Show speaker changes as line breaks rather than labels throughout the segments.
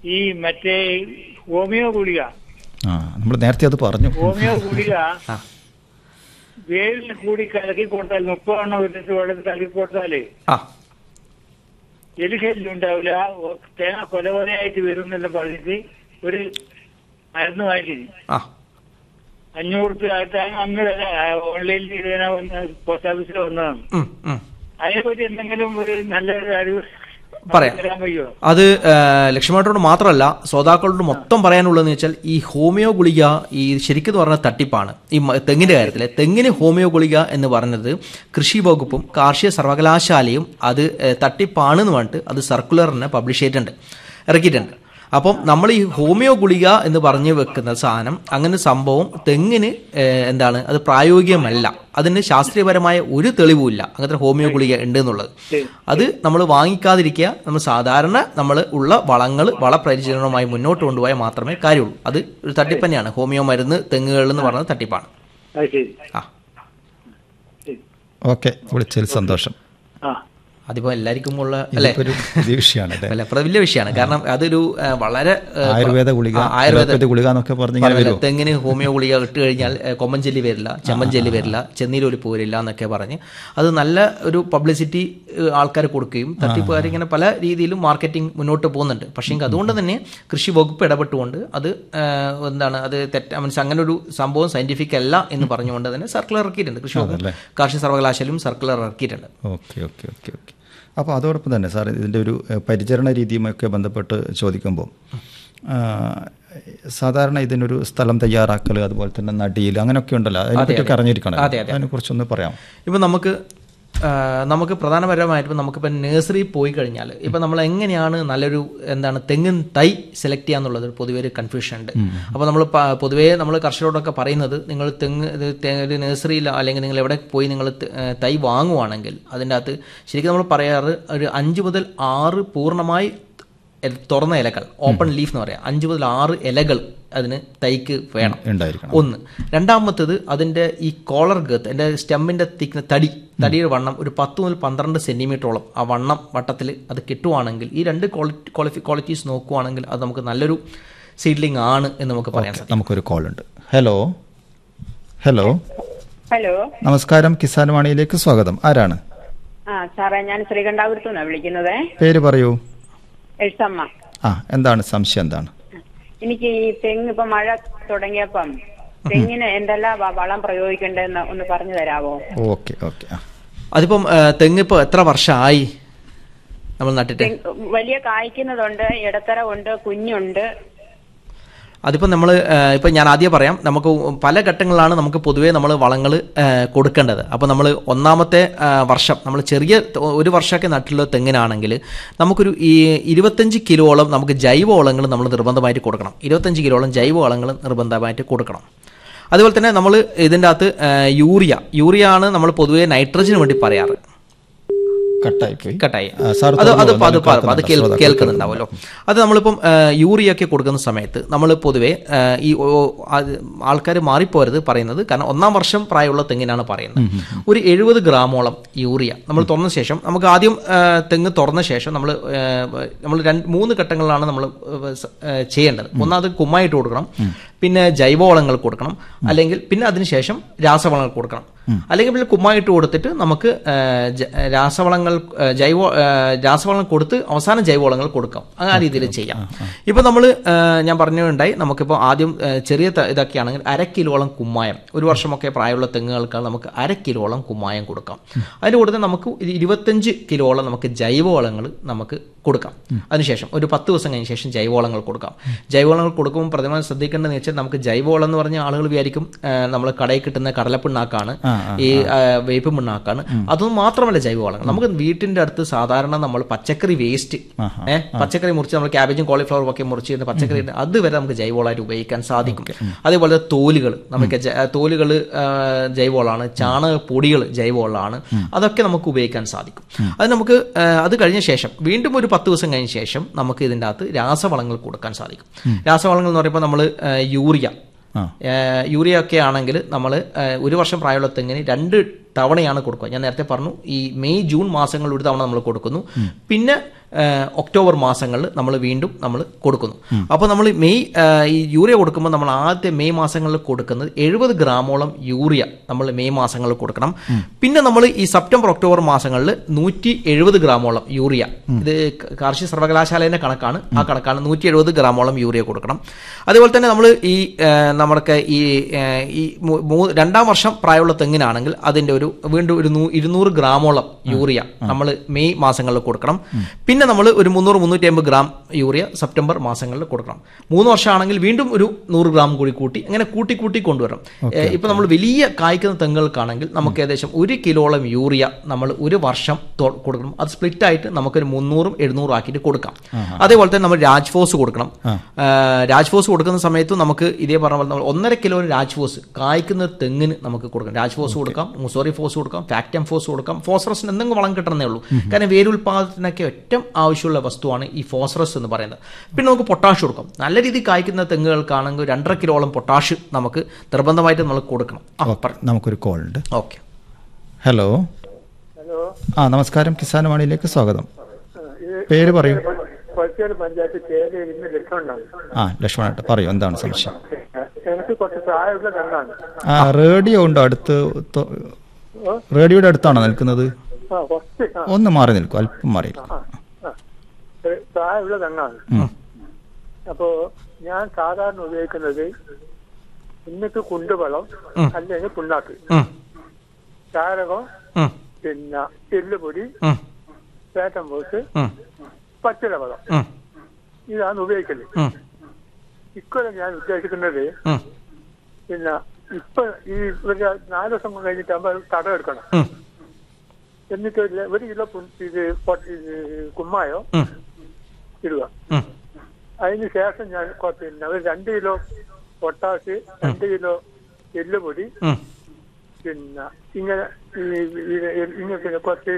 ഈ മറ്റേ ഹോമിയോ ഗുളിക
ആ നമ്മൾ നേരത്തെ അത് പറഞ്ഞു
ഹോമിയോ ഗുളിക
ആ
വേരിൽ കൂടി കലക്കി കൊടുത്താൽ മുപ്പതെണ്ണം ഒരു ലിറ്റർ വെള്ളത്തിൽ കലക്കി കൊടുത്താലേ
ആ
എലിശല്യം ഉണ്ടാവില്ല ഓ- തേങ്ങ കൊല കൊലയായിട്ട് വരും എന്നെല്ലാം പറഞ്ഞിട്ട് ഒരു മരുന്ന് വാങ്ങി
ആ
അഞ്ഞൂറ് റുപ്യ തേങ്ങ അന്ന് വില ഓൺലൈനിൽ ഇതിനെ വന്ന് പോസ്റ്റ് ഓഫീസിൽ വന്നതാണ്
ഉം, ഉം.
അതിനെപ്പറ്റി എന്തെങ്കിലും ഒരു നല്ലൊരു അറിവ്
പറയാം.
തരാൻ കഴിയുമോ
അത് ലക്ഷ്യമായിട്ടോട് മാത്രമല്ല ശ്രോതാക്കളോട് മൊത്തം പറയാനുള്ളതെന്ന് വെച്ചാൽ ഈ ഹോമിയോ ഗുളിക ഈ ശരിക്കും പറഞ്ഞ തട്ടിപ്പാണ് ഈ മ- തെങ്ങിന്റെ കാര്യത്തിൽ തെങ്ങിന് ഹോമിയോ ഗുളിക എന്ന് പറഞ്ഞത് കൃഷി വകുപ്പും കാർഷിക സർവകലാശാലയും അത് ഏഹ്, തട്ടിപ്പാണെന്ന് പറഞ്ഞിട്ട് അത് സർക്കുലറിനെ പബ്ലിഷ് ചെയ്തിട്ടുണ്ട് ഇറക്കിയിട്ടുണ്ട് അപ്പം നമ്മൾ ഈ ഹോമിയോ ഗുളിക എന്ന് പറഞ്ഞു വെക്കുന്ന സാധനം അങ്ങനെ സംഭവം തെങ്ങിന് ഏഹ്, എന്താണ് അത് പ്രായോഗികമല്ല അതിന് ശാസ്ത്രീയപരമായ ഒരു തെളിവുമില്ല അങ്ങനത്തെ ഹോമിയോ ഗുളിക ഉണ്ട് എന്നുള്ളത് അത് നമ്മൾ വാങ്ങിക്കാതിരിക്കുക നമ്മൾ സാധാരണ നമ്മൾ ഉള്ള വളങ്ങൾ വളപരിചരണവുമായി മുന്നോട്ട് കൊണ്ടുപോയാൽ മാത്രമേ കാര്യമുള്ളൂ അത് ഒരു തട്ടിപ്പ് തന്നെയാണ് ഹോമിയോ മരുന്ന് തെങ്ങുകൾ എന്ന് പറയുന്നത് തട്ടിപ്പാണ്
അത് ശരി
ആ
ശരി
ഓക്കെ വിളിച്ചതിൽ സന്തോഷം
ആ
അതിപ്പോ എല്ലാവർക്കും ഉള്ള അല്ലെ
ഇതൊക്കെ ഒരു പുതിയ വിഷയമാണ് അല്ലേ
അല്ല വലിയ വിഷയമാണ് കാരണം അതൊരു ആ, വളരെ ആ,
ആയുർവേദ ഗുളിക
ആ, ആയുർവേദ
അലോപ്പതി ഗുളിക എന്നൊക്കെ പറഞ്ഞ് ഇങ്ങനെ
പറഞ്ഞില്ല,
വരുമോ
തെങ്ങിന് ഹോമിയോ ഗുളിക ഇട്ട് കഴിഞ്ഞാൽ ഏ, കൊമ്പൻ ചെല്ലി വരില്ല ചെമ്മൻ ചെല്ലി വരില്ല ചെന്നീരൊലിപ്പ് വരില്ല എന്നൊക്കെ പറഞ്ഞ് അത് നല്ല ഒരു പബ്ലിസിറ്റി ആൾക്കാർ കൊടുക്കുകയും തട്ടിപ്പുകാർ ഇങ്ങനെ പല രീതിയിലും മാർക്കറ്റിംഗ് മുന്നോട്ട് പോകുന്നുണ്ട് പക്ഷേ അതുകൊണ്ട് തന്നെ കൃഷി വകുപ്പ് ഇടപെട്ടുകൊണ്ട് അത് ആ, എന്താണ് അത് തെറ്റ മീൻസ് അങ്ങനെ ഒരു സംഭവം സയന്റിഫിക് അല്ല എന്ന് പറഞ്ഞുകൊണ്ട് തന്നെ സർക്കുലർ ഇറക്കിയിട്ടുണ്ട് കൃഷി വകുപ്പ് കാർഷിക സർവകലാശാലയും സർക്കുലർ ഇറക്കിയിട്ടുണ്ട്
ഓക്കെ ഓക്കെ ഓക്കെ ഓക്കെ അപ്പോൾ അതോടൊപ്പം തന്നെ സാർ ഇതിൻ്റെ ഒരു ഏഹ്, പരിചരണ രീതിയുമൊക്കെ ബന്ധപ്പെട്ട് ചോദിക്കുമ്പോൾ ആ, സാധാരണ ഇതിനൊരു സ്ഥലം തയ്യാറാക്കൽ അതുപോലെ തന്നെ നടിയിൽ അങ്ങനെയൊക്കെ ഉണ്ടല്ലോ അതിനെപ്പറ്റിയൊക്കെ അറിഞ്ഞിരിക്കണം
അതെ, അതെ.
അതിനെക്കുറിച്ചൊന്ന് പറയാം
ഇപ്പം നമുക്ക് ആ, നമുക്ക് പ്രധാനപരമായിട്ട് ഇപ്പം നമുക്കിപ്പോൾ നഴ്സറി പോയി കഴിഞ്ഞാൽ ഇപ്പം നമ്മൾ എങ്ങനെയാണ് നല്ലൊരു എന്താണ് തെങ്ങിൻ തൈ സെലക്ട് ചെയ്യാന്നുള്ളത് പൊതുവെ ഒരു കൺഫ്യൂഷൻ ഉണ്ട് അപ്പോൾ നമ്മൾ പൊതുവേ നമ്മൾ കർഷകരോടൊക്കെ പറയുന്നത് നിങ്ങൾ തെങ്ങ് ഇത് തെ- ഒരു നഴ്സറിയിൽ അല്ലെങ്കിൽ നിങ്ങൾ എവിടെ പോയി നിങ്ങൾ ത- ഏ, തൈ വാങ്ങുവാണെങ്കിൽ അതിൻ്റെ അകത്ത് ശരിക്കും നമ്മൾ പറയാറ് ഒരു അഞ്ച് മുതൽ ആറ് പൂർണ്ണമായി എ- തുറന്ന ഇലകൾ ഓപ്പൺ ലീഫ് എന്ന് പറയാം അഞ്ച് മുതൽ ആറ് ഇലകൾ അതിന് തൈക്ക് വേണം
ഉണ്ടായിരിക്കണം
ഒന്ന് രണ്ടാമത്തത് അതിന്റെ ഈ കോളർ ഗത്ത് അതിന്റെ സ്റ്റെമ്മിന്റെ തിക്ന തടി തടിയുടെ വണ്ണം ഒരു പത്ത് മുതൽ പന്ത്രണ്ട് സെന്റിമീറ്ററോളം ആ വണ്ണം വട്ടത്തിൽ അത് കിട്ടുവാണെങ്കിൽ ഈ രണ്ട് ക്വാളിറ്റി ക്വാളിഫി ക്വാളിറ്റീസ് നോക്കുവാണെങ്കിൽ അത് നമുക്ക് നല്ലൊരു സീഡ്ലിംഗ് ആണ് എന്ന് നമുക്ക് പറയാൻ സാധിക്കും
നമുക്കൊരു കോൾ ഉണ്ട് ഹലോ ഹലോ
ഹലോ
നമസ്കാരം കിസാൻ വാണിയിലേക്ക് സ്വാഗതം ആരാണ്
ആ സാറേ ഞാൻ ശ്രീകണ്ഠാപുരത്തു നിന്നാണ് വിളിക്കുന്നത്
പേര് പറയൂ
എഴുത്തമ്മ
ആ എന്താണ് സംശയം എന്താണ്
എനിക്ക് ഈ തെങ്ങ് ഇപ്പൊ മഴ തുടങ്ങിയപ്പം തെങ്ങിന് എന്തെല്ലാം വ- വളം പ്രയോഗിക്കേണ്ടതെന്ന് ഒന്ന് പറഞ്ഞു തരാവോ
ഓക്കെ ഓക്കെ ആ
അതിപ്പം ആ, തെങ്ങ് ഇപ്പോൾ എത്ര വർഷമായി നമ്മൾ നട്ടിട്ട്
തെങ്ങ് വലിയ കായ്ക്കുന്നതുണ്ട് ഇടത്തരം ഉണ്ട് കുഞ്ഞുണ്ട്
അതിപ്പോൾ നമ്മൾ ഇപ്പം ഞാൻ ആദ്യം പറയാം നമുക്ക് പല ഘട്ടങ്ങളിലാണ് നമുക്ക് പൊതുവേ നമ്മൾ വളങ്ങൾ കൊടുക്കേണ്ടത് അപ്പോൾ നമ്മൾ ഒന്നാമത്തെ ആ, വർഷം നമ്മൾ ചെറിയ ത- ഒരു വർഷമൊക്കെ നട്ടുള്ള തെങ്ങിനാണെങ്കിൽ നമുക്കൊരു ഈ ഇരുപത്തഞ്ച് കിലോളം നമുക്ക് ജൈവ വളങ്ങൾ നമ്മൾ നിർബന്ധമായിട്ട് കൊടുക്കണം ഇരുപത്തഞ്ച് കിലോളം ജൈവ വളങ്ങൾ നിർബന്ധമായിട്ട് കൊടുക്കണം അതുപോലെ തന്നെ നമ്മൾ ഇതിൻ്റെ അകത്ത് ആ, യൂറിയ യൂറിയ ആണ് നമ്മൾ പൊതുവേ നൈട്രജന് വേണ്ടി പറയാറ്
കട്ടായി പോയി
കട്ടായി
ആ, സാർ
അത് അത്
തുറന്നു
പ- അത്
വന്നു.
പ- അത് കേൾ-
ശ്രോതാക്കൾ
കേൾക്കുന്നുണ്ടാവുമല്ലോ അത് നമ്മളിപ്പം ആ, യൂറിയ ഒക്കെ കൊടുക്കുന്ന സമയത്ത് നമ്മൾ പൊതുവെ ആ, ഈ ആൾക്കാർ മാറിപ്പോരുത് പറയുന്നത് കാരണം ഒന്നാം വർഷം പ്രായമുള്ള തെങ്ങിനാണ് പറയുന്നത് ഒരു എഴുപത് ഗ്രാമോളം യൂറിയ നമ്മൾ തുറന്ന ശേഷം നമുക്ക് ആദ്യം ആ, തെങ്ങ് തുറന്ന ശേഷം നമ്മൾ നമ്മൾ രണ്ട് മൂന്ന് ഘട്ടങ്ങളിലാണ് നമ്മൾ ചെയ്യേണ്ടത് ഒന്നാമത് കുമ്മായിട്ട് കൊടുക്കണം പിന്നെ ജൈവവളങ്ങൾ കൊടുക്കണം അല്ലെങ്കിൽ പിന്നെ അതിനുശേഷം രാസവളങ്ങൾ കൊടുക്കണം അല്ലെങ്കിൽ പിന്നെ കുമ്മായിട്ട് കൊടുത്തിട്ട് നമുക്ക് ആ, ജ- രാസവളങ്ങൾ ആ, ജൈവ ആ, രാസവളങ്ങൾ കൊടുത്ത് അവസാനം ജൈവവളങ്ങൾ കൊടുക്കാം ആ രീതിയിൽ ചെയ്യാം ഇപ്പൊ നമ്മൾ ഞാൻ പറഞ്ഞുണ്ടായി നമുക്കിപ്പോൾ ആദ്യം ആ, ചെറിയ ത- ഇതൊക്കെയാണെങ്കിൽ അര കിലോളം കുമ്മായം ഒരു വർഷമൊക്കെ പ്രായമുള്ള തെങ്ങുകൾക്ക് നമുക്ക് അര കിലോളം കുമ്മായം കൊടുക്കാം അതിന് കൂടെ നമുക്ക് ഒരു ഇരുപത്തഞ്ച് കിലോളം നമുക്ക് ജൈവവളങ്ങൾ നമുക്ക് കൊടുക്കാം അതിനുശേഷം ഒരു പത്ത് ദിവസം കഴിഞ്ഞ ശേഷം ജൈവവളങ്ങൾ കൊടുക്കാം ജൈവവളങ്ങൾ കൊടുക്കുമ്പോൾ പ്രധാനമായും ശ്രദ്ധിക്കേണ്ടതെന്ന് വെച്ചാൽ നമുക്ക് ജൈവവളം എന്ന് പറഞ്ഞ ആളുകൾ വിചാരിക്കും നമ്മൾ കടയിൽ കിട്ടുന്ന കടലപ്പിണ്ണാക്കാണ് ഈ ആ, വേപ്പ് പിണ്ണാക്കാണ് അതൊന്നും മാത്രമല്ല ജൈവവളങ്ങൾ നമുക്ക് വീട്ടിന്റെ അടുത്ത് സാധാരണ നമ്മൾ പച്ചക്കറി വേസ്റ്റ് ഏഹ് പച്ചക്കറി മുറിച്ച് നമ്മൾ ക്യാബേജും കോളിഫ്ലവറും ഒക്കെ മുറിച്ച് പച്ചക്കറി ഇട്ട് അതുവരെ നമുക്ക് ജൈവവളമായിട്ട് ഉപയോഗിക്കാൻ സാധിക്കും അതേപോലെ തോലുകൾ നമുക്ക് തോലുകൾ ജൈവവളമാണ് ചാണക പൊടികൾ ജൈവവളമാണ് അതൊക്കെ നമുക്ക് ഉപയോഗിക്കാൻ സാധിക്കും അത് നമുക്ക് ആ, അത് കഴിഞ്ഞ ശേഷം വീണ്ടും ഒരു പത്ത് ദിവസം കഴിഞ്ഞ ശേഷം നമുക്ക് ഇതിൻ്റെ അകത്ത് രാസവളങ്ങൾ കൊടുക്കാൻ സാധിക്കും രാസവളങ്ങൾ എന്ന് പറയുമ്പോൾ നമ്മൾ യൂറിയ
ആ.
ഏഹ് യൂറിയ ഒക്കെ ആണെങ്കിൽ നമ്മൾ ഒരു വർഷം പ്രായമുള്ള തെങ്ങിന് രണ്ട് തവണയാണ് കൊടുക്കുക ഞാൻ നേരത്തെ പറഞ്ഞു ഈ മെയ് ജൂൺ മാസങ്ങളിൽ ഒരു തവണ നമ്മൾ കൊടുക്കുന്നു പിന്നെ ആ, ഒക്ടോബർ മാസങ്ങളിൽ നമ്മൾ വീണ്ടും നമ്മൾ കൊടുക്കുന്നു അപ്പോൾ നമ്മൾ മെയ് ആ, ഈ യൂറിയ കൊടുക്കുമ്പോൾ നമ്മൾ ആദ്യത്തെ മെയ് മാസങ്ങളിൽ കൊടുക്കുന്നത് എഴുപത് ഗ്രാമോളം യൂറിയ നമ്മൾ മെയ് മാസങ്ങളിൽ കൊടുക്കണം പിന്നെ നമ്മൾ ഈ സെപ്റ്റംബർ ഒക്ടോബർ മാസങ്ങളിൽ നൂറ്റി എഴുപത് ഗ്രാമോളം യൂറിയ ഇത് ക- കാർഷിക സർവകലാശാലേൻ്റെ കണക്കാണ് ആ കണക്കാണ് നൂറ്റി എഴുപത് ഗ്രാമോളം യൂറിയ കൊടുക്കണം അതുപോലെ തന്നെ നമ്മൾ ഈ ആ, നമ്മുടെ ഈ ആ, ഈ മൂ- മൂ- രണ്ടാം വർഷം പ്രായമുള്ള തെങ്ങിനാണെങ്കിൽ അതിന്റെ ഒരു വീണ്ടും ഒരു നൂ- ഇരുന്നൂറ് ഗ്രാമോളം യൂറിയ നമ്മൾ മെയ് മാസങ്ങളിൽ കൊടുക്കണം പിന്നെ നമ്മൾ ഒരു മുന്നൂറ് മുന്നൂറ്റി അമ്പത് ഗ്രാം യൂറിയ സെപ്റ്റംബർ മാസങ്ങളിൽ കൊടുക്കണം മൂന്ന് വർഷമാണെങ്കിൽ വീണ്ടും ഒരു നൂറ് ഗ്രാം കൂടി കൂട്ടി അങ്ങനെ കൂട്ടി കൂട്ടി കൊണ്ടുവരണം ഏഹ് ഇപ്പൊ നമ്മൾ വലിയ കായ്ക്കുന്ന തെങ്ങുകൾക്കാണെങ്കിൽ നമുക്ക് ഏകദേശം ഒരു കിലോളം യൂറിയ നമ്മൾ ഒരു വർഷം തൊ- കൊടുക്കണം അത് സ്പ്ലിറ്റ് ആയിട്ട് നമുക്കൊരു മുന്നൂറും എഴുന്നൂറും ആക്കിയിട്ട് കൊടുക്കാം അതേപോലെ തന്നെ നമ്മൾ രാജ്ഫോസ് കൊടുക്കണം ഏഹ് രാജ്ഫോസ് കൊടുക്കുന്ന സമയത്ത് നമുക്ക് ഇതേ പറഞ്ഞ പോലെ നമ്മൾ ഒന്നര കിലോ രാജ്ഫോസ് കായ്ക്കുന്ന തെങ്ങിന് നമുക്ക് കൊടുക്കാം രാജ്ഫോസ് കൊടുക്കാം മുസോറി ഫോസ് കൊടുക്കാം ഫാക്ടം ഫോസ് കൊടുക്കാം ഫോസ്ഫറസിന് എന്തെങ്കിലും വളം കിട്ടണമെന്നേ ഉള്ളൂ കാരണം വേരുൽപാദനത്തിനൊക്കെ ഏറ്റവും ആവശ്യമുള്ള വസ്തുവാണ് ഈ ഫോസ്ഫറസ് എന്ന് പറയുന്നത് പിന്നെ നമുക്ക് പൊട്ടാഷ് കൊടുക്കാം നല്ല രീതിയിൽ കായ്ക്കുന്ന തെങ്ങുകൾക്കാണെങ്കിൽ രണ്ടര കിലോളം പൊട്ടാഷ് നമുക്ക് നിർബന്ധമായിട്ട് നമ്മൾ കൊടുക്കണം ആ
ഓക്കെ നമുക്കൊരു കോൾ ഉണ്ട്
ഓക്കെ
ഹലോ
ഹലോ
ആ നമസ്കാരം കിസാൻ വാണിയിലേക്ക് സ്വാഗതം പേര് പറയൂ
കൊച്ചേരി പഞ്ചായത്ത് ചേരയിൽ ഇന്ന് ലക്ഷമുണ്ടാവും
ആ ലക്ഷ്മണേട്ട പറയൂ എന്താണ് സംശയം
എനിക്ക് കുറച്ച് പ്രായമുള്ള തെങ്ങാണ്
ആ റേഡിയോ ഉണ്ടോ അടുത്ത് തൊ- റേഡിയോയുടെ അടുത്താണോ നിൽക്കുന്നത്
ആ കുറച്ച് ആ
ഒന്ന് മാറി നിൽക്കും അല്പം മാറി നിൽക്കും.
ആ, ഒരു പ്രായമുള്ള തെങ്ങാണ്
ഉം.
അപ്പോ ഞാൻ സാധാരണ ഉപയോഗിക്കുന്നത് ഇന്നത്തെ കുണ്ടുവളം
ഉം.
അല്ലെങ്കിൽ പുണ്ണാക്ക്
ഉം,
ചാരകം
ഉം,
പിന്നെ എല്ലുപൊടി
ഉം,
പേട്ടൻ പോസ്
ഉം,
പച്ചില വളം
ഉം,
ഇതാണ് ഉപയോഗിക്കല്
ഉം,
ഇക്കൊല്ലം ഞാൻ ഉദ്ദേശിക്കുന്നത്
ഉം,
പിന്നെ ഇപ്പൊ ഈ ഒരു നാല് ദിവസം കഴിഞ്ഞിട്ടാകുമ്പോൾ തടം എടുക്കണം
ഉം,
എന്നിട്ട് ഒരു ല- ഒരു കിലോ പു- ഇത് പൊ- ഇത് കുമ്മായോ
ഉം,
ഇടുക
ഉം,
അതിന് ശേഷം ഞാൻ കൊ- പിന്നെ ഒരു രണ്ട് കിലോ പൊട്ടാഷ് രണ്ട് കിലോ എല്ലുപൊടി
ഉം.
പിന്നെ ഇങ്ങനെ ഈ ഈ- ഇങ്ങനെ പിന്നെ കുറച്ച്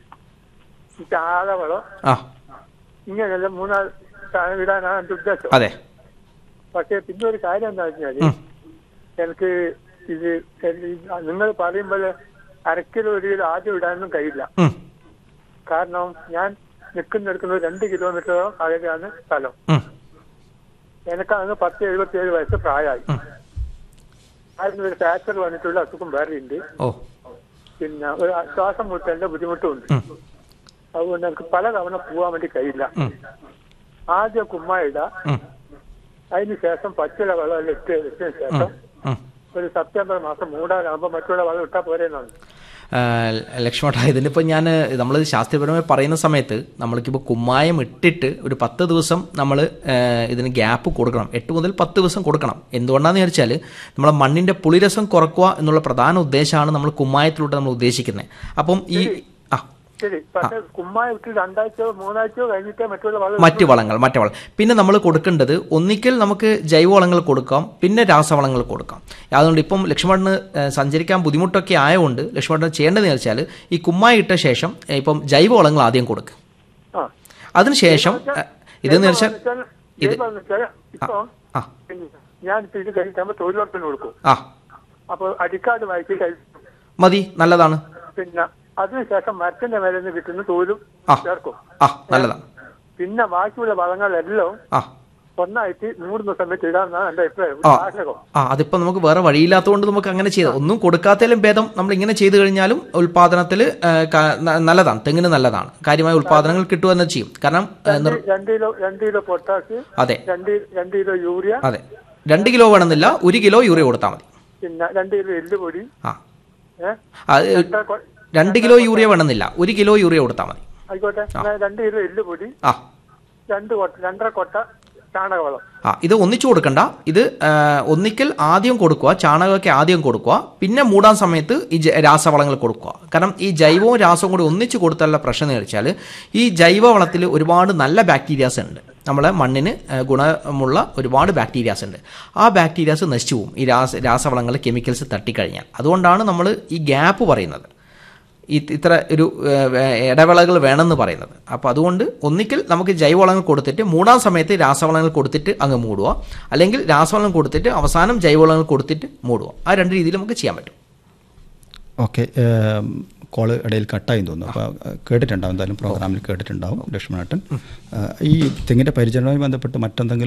ചാളവളം
ആ
ഇങ്ങനെയെല്ലാം മൂന്നാല് സാധനം ഇടാനാണ് എന്റെ ഉദ്ദേശം
അതെ
പക്ഷേ പിന്നെ ഒരു കാര്യം എന്താ വെച്ചാല്
ഉം.
എനിക്ക് ഇത് നിങ്ങൾ പറയുമ്പോൾ അരക്കിലോ ഒരു കിലോ ആദ്യം ഇടാനൊന്നും കഴിയില്ല
ഉം,
കാരണം ഞാൻ നിൽക്കുന്നിടക്കുന്ന രണ്ട് കിലോമീറ്റർ അകലെയാണ് സ്ഥലം
ഉം,
എനിക്കന്ന് പത്ത് എഴുപത്തിയേഴ് വയസ്സ് പ്രായമായി
ഉം.
അതിന് ഒരു ഫ്രാക്ചർ വന്നിട്ടുള്ള അസുഖം വേറെ ഉണ്ട്
ഓ
പിന്നെ ഒരു ശ്വാസം മുട്ടലിന്റെ ബുദ്ധിമുട്ടുമുണ്ട്
ഉം,
അതുകൊണ്ട് എനിക്ക് പല തവണ പോകാൻ വേണ്ടി കഴിയില്ല
ഉം,
ആദ്യം കുമ്മായിട
ഉം,
അതിന് ശേഷം പച്ചില വെള്ളം എല്ലാം ഇട്ട് വെച്ചതിന് ശേഷം
ഉം.
ഒരു സെപ്റ്റംബർ മാസം മൂടാനാകുമ്പോൾ മറ്റുള്ള വെള്ളം ഇട്ടാൽ പോരെന്നാണ്
ലക്ഷ്മണ ഇതിനിപ്പോൾ ഞാൻ നമ്മൾ ശാസ്ത്രീയപരമായി പറയുന്ന സമയത്ത് നമ്മൾക്കിപ്പോൾ കുമ്മായം ഇട്ടിട്ട് ഒരു പത്ത് ദിവസം നമ്മൾ ഇതിന് ഗ്യാപ്പ് കൊടുക്കണം എട്ട് മുതൽ പത്ത് ദിവസം കൊടുക്കണം എന്തുകൊണ്ടാണെന്ന് ചോദിച്ചാൽ നമ്മളെ മണ്ണിൻ്റെ പുളിരസം കുറക്കുക എന്നുള്ള പ്രധാന ഉദ്ദേശമാണ് നമ്മൾ കുമ്മായത്തിലൂടെ നമ്മൾ ഉദ്ദേശിക്കുന്നത് അപ്പം ഈ ആ
ശരി പക്ഷെ കുമ്മായ ഇട്ട് രണ്ടാഴ്ചയോ മൂന്നാഴ്ചയോ കഴിഞ്ഞിട്ടേ മറ്റുള്ള വെള്ളം
മറ്റ് വളങ്ങൾ മറ്റ് വളം പിന്നെ നമ്മൾ കൊടുക്കേണ്ടത് ഒന്നിക്കൽ നമുക്ക് ജൈവവളങ്ങൾ കൊടുക്കാം പിന്നെ രാസവളങ്ങൾ കൊടുക്കാം അതുകൊണ്ട് ഇപ്പം ലക്ഷ്മണന് ഏഹ്, സഞ്ചരിക്കാൻ ബുദ്ധിമുട്ടൊക്കെ ആയതുകൊണ്ട് ലക്ഷ്മണൻ ചെയ്യേണ്ടതെന്ന് വെച്ചാൽ ഈ കുമ്മായി ഇട്ട ശേഷം ഏഹ്, ഇപ്പം ജൈവവളങ്ങൾ ആദ്യം കൊടുക്കും
ആ
അതിനുശേഷം ഏഹ്, ഇതെന്ന് വെച്ചാൽ ഇത്
ജൈവവളം വെച്ചാൽ ഇപ്പം
ആ
ഞാൻ ഇപ്പൊ ഇത് കഴിക്കുമ്പോൾ തൊഴിലുറപ്പിന് കൊടുക്കും
ആ
അപ്പൊ അടിക്കാട് വായിച്ച് കഴിക്കും
മതി നല്ലതാണ്
പിന്നെ അതിനുശേഷം മരത്തിന്റെ മേലെ നിന്ന് കിട്ടുന്ന തോലും
ആ.
ചേർക്കും
ആ നല്ലതാണ്
പിന്നെ ബാക്കിയുള്ള വളങ്ങളെല്ലാം
ആ
ഒന്നായിട്ട് മൂടുന്ന സമയത്ത് ഇടാന്നാണ് എന്റെ അഭിപ്രായം
ആ.
ആഗ്രഹം
ആ അതിപ്പോൾ നമുക്ക് വേറെ വഴിയില്ലാത്തതുകൊണ്ട് നമുക്ക് അങ്ങനെ ചെയ്താൽ ഒന്നും കൊടുക്കാത്തതിലും ഭേദം നമ്മൾ ഇങ്ങനെ ചെയ്തു കഴിഞ്ഞാലും ഉൽപാദനത്തിൽ നല്ലതാണ് തെങ്ങിന് നല്ലതാണ് കാര്യമായ ഉൽപാദനങ്ങൾ കിട്ടുക എന്ന് ചെയ്യും കാരണം ഏഹ്, നിർ-
രണ്ട് കിലോ രണ്ട് കിലോ പൊട്ടാഷ്
അതെ
രണ്ട് രണ്ട് കിലോ യൂറിയ
അതെ രണ്ട് കിലോ വേണമെന്നില്ല ഒരു കിലോ യൂറിയ കൊടുത്താൽ മതി
പിന്നെ രണ്ട് കിലോ എല്ലുപൊടി
ആ
ഏഹ്
അത് രണ്ട് കിലോ യൂറിയ വേണമെന്നില്ല ഒരു കിലോ യൂറിയ കൊടുത്താൽ മതി
ആയിക്കോട്ടെ എന്നാ രണ്ട് കിലോ എല്ലുപൊടി
ആ
രണ്ട് കൊട്ട രണ്ടര കൊട്ട ചാണകവളം
ആ ഇത് ഒന്നിച്ചു കൊടുക്കണ്ട ഇത് ആ, ഒന്നിക്കൽ ആദ്യം കൊടുക്കുക ചാണകമൊക്കെ ആദ്യം കൊടുക്കുക പിന്നെ മൂടാൻ സമയത്ത് ഈ ജ- രാസവളങ്ങൾ കൊടുക്കുക കാരണം ഈ ജൈവവും രാസവും കൂടി ഒന്നിച്ച് കൊടുത്താലുള്ള പ്രശ്നം എന്ന് വെച്ചാൽ ഈ ജൈവവളത്തിൽ ഒരുപാട് നല്ല ബാക്ടീരിയാസ് ഉണ്ട് നമ്മളെ മണ്ണിന് ആ, ഗുണമുള്ള ഒരുപാട് ബാക്ടീരിയാസ് ഉണ്ട് ആ ബാക്ടീരിയാസ് നശിച്ചു പോകും ഈ രാസ രാസവളങ്ങൾ കെമിക്കൽസ് തട്ടിക്കഴിഞ്ഞാൽ അതുകൊണ്ടാണ് നമ്മൾ ഈ ഗ്യാപ്പ് പറയുന്നത് ഈ ഇത്ര ഒരു ഏഹ്, വേ- ഇടവേളകൾ വേണമെന്ന് പറയുന്നത് അപ്പോൾ അതുകൊണ്ട് ഒന്നിക്കൽ നമുക്ക് ജൈവവളങ്ങൾ കൊടുത്തിട്ട് മൂടാം സമയത്ത് രാസവളങ്ങൾ കൊടുത്തിട്ട് അങ്ങ് മൂടുക അല്ലെങ്കിൽ രാസവളം കൊടുത്തിട്ട് അവസാനം ജൈവവളങ്ങൾ കൊടുത്തിട്ട് മൂടുക ആ രണ്ട് രീതിയിൽ നമുക്ക് ചെയ്യാൻ പറ്റും
ഓക്കെ കോള് ഇടയിൽ കട്ടായി തോന്നുന്നു അപ്പോൾ കേട്ടിട്ടുണ്ടാവും എന്തായാലും പ്രോഗ്രാമിൽ കേട്ടിട്ടുണ്ടാവും ലക്ഷ്മണേട്ടൻ ഈ തെങ്ങിൻ്റെ പരിചരണവുമായി ബന്ധപ്പെട്ട് മറ്റെന്തെങ്കിലും